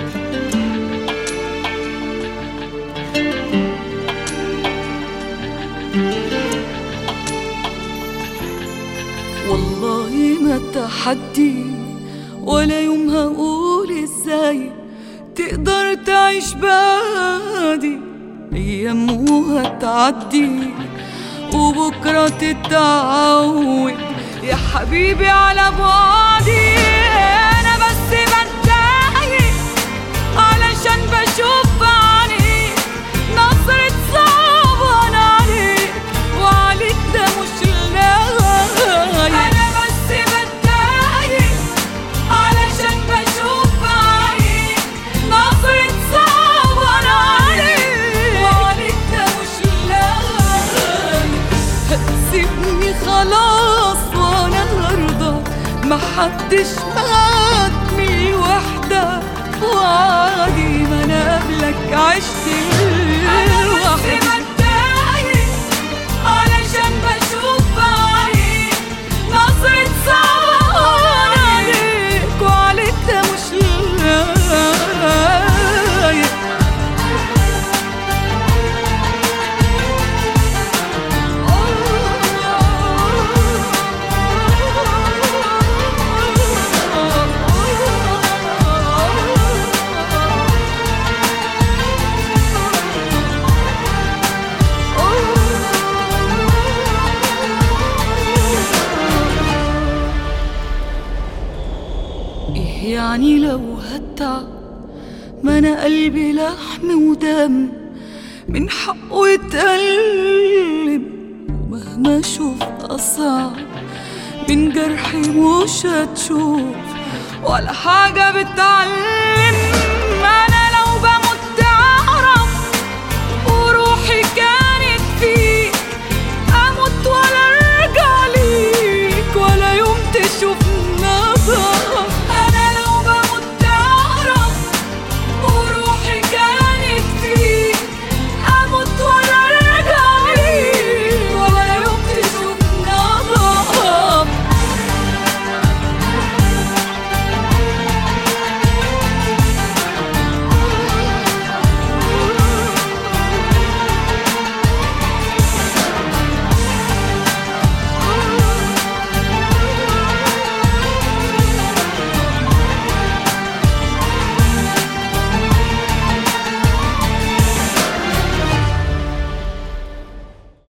والله ما تحدي ولا يوم هقول ازاي تقدر تعيش بعدي ايام وهتعدي وبكرة تتعود يا حبيبي على بعدي انا بس بتضايق علشان بشوف عليك نظرة صعبان عليك وعليك ده مش لايق انا بس بتضايق علشان بشوف عليك نظرة صعبان عليك وعليك ده مش لايق هتسيبني خلاص وانا هرضى محدش فاتني وحدة وعادي ما انا قبلك عشت لوحدي علشان بشوف عليك نظرة صعبان عليك وعليك ده مش لايق إيه يعني لو هتعب ما أنا قلبي لحم ودم من حقه يتألم ومهما أشوف أصعب من جرحي مش هتشوف ولا حاجة بتعلم